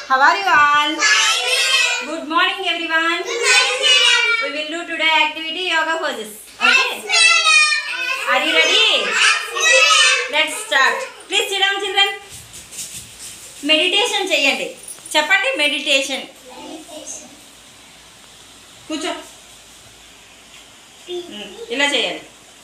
How are you all? Good morning everyone. We will do today activity yoga poses. Okay? Are you ready? Let's start. Please sit down children. Meditation చెయ్యండి చెప్పండి meditation కూర్చో um, ఇలా చేయాలి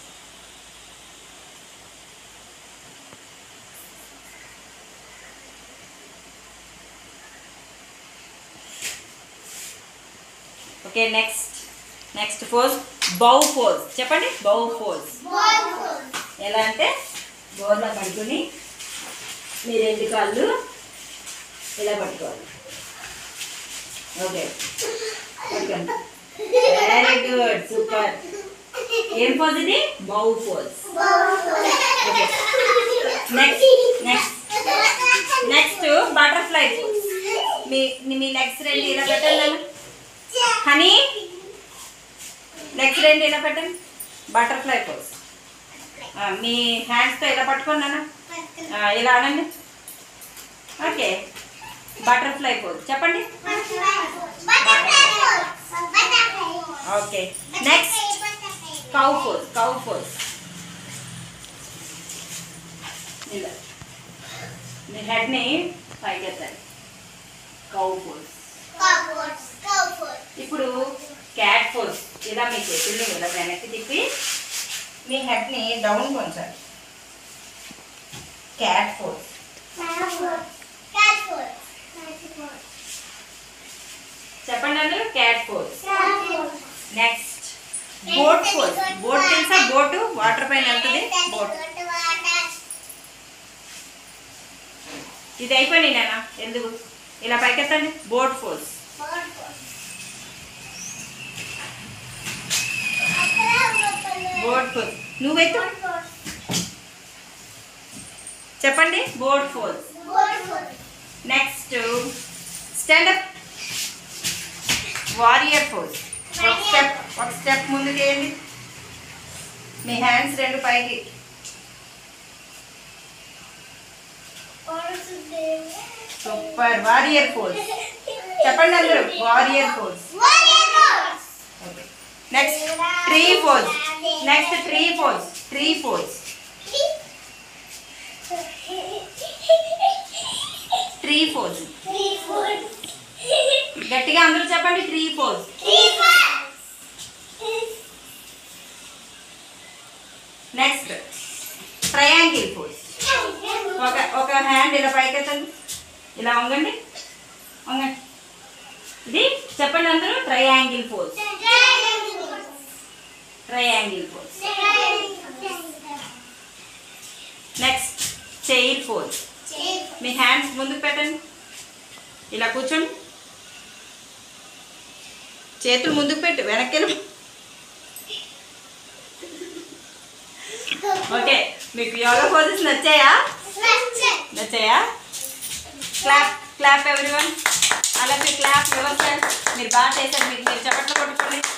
okay next next pose bow pose చెప్పండి bow pose ఎలా అంటే గోర్లా పట్టుకుని మీ రెండు కాళ్ళు ఇలా పట్టుకోవాలి ఓకే పట్టుకోండి వెరీ గుడ్ సూపర్ ఏం పోజ్ ఇది bow pose okay next next next butterfly pose మీ మీ లెగ్స్ రెండు ఇలా పెట్టండి హనీ లెగ్స్ రెండు ఇలా పెట్టండి బటర్ఫ్లై పోజ్ మీ హ్యాండ్స్తో ఇలా పట్టుకున్నాను ఇలా అనండి ఓకే బటర్ఫ్లై పోజ్ చెప్పండి okay next cow pose cow pose ఇలా మీ హెడ్ని పైకి ఎత్తాలి కౌ పోజ్ ఇప్పుడు క్యాట్ పోజ్ ఇలా మీ చేతుల్ని ఇలా వెనక్కి తిప్పి మీ హెడ్ని డౌన్ కొంచాలి క్యాట్ పోజ్ చెప్పండి అందరూ cat pose next boat pose boat తెలుసా బోటు వాటర్ పైన వెళ్తుంది బోట్ ఇది అయిపోయింది నాన్న ఎందుకు ఇలా పైకెత్తండి బోట్ పోజ్ బోట్ పోజ్ నువ్వైతే చెప్పండి boat pose next stand up warrior pose ఒక స్టెప్ ఒక స్టెప్ ముందుకు వేయండి మీ హ్యాండ్స్ రెండు పైకి సూపర్ వారియర్ పోజ్ చెప్పండి అందరూ warrior pose next tree pose next tree pose tree pose tree pose గట్టిగా అందరూ చెప్పండి tree pose next triangle pose ఒక ఒక హ్యాండ్ ఇలా పైకెత్తండి ఇలా వంగండి వంగండి ఇది చెప్పండి అందరూ triangle pose triangle pose next chair pose మీ హ్యాండ్స్ ముందుకు పెట్టండి ఇలా కూర్చోండి చేతులు ముందుకు పెట్టు వెనక్కి వెళ్ళి ఓకే మీకు యోగా పోజెస్ నచ్చాయా నచ్చాయా క్లాప్ క్లాప్ ఎవరి వన్ అలాగే క్లాప్ యువర్ సెల్ఫ్ మీరు బాగా చేశారు మీకు మీరు చప్పట్లు కొట్టుకోండి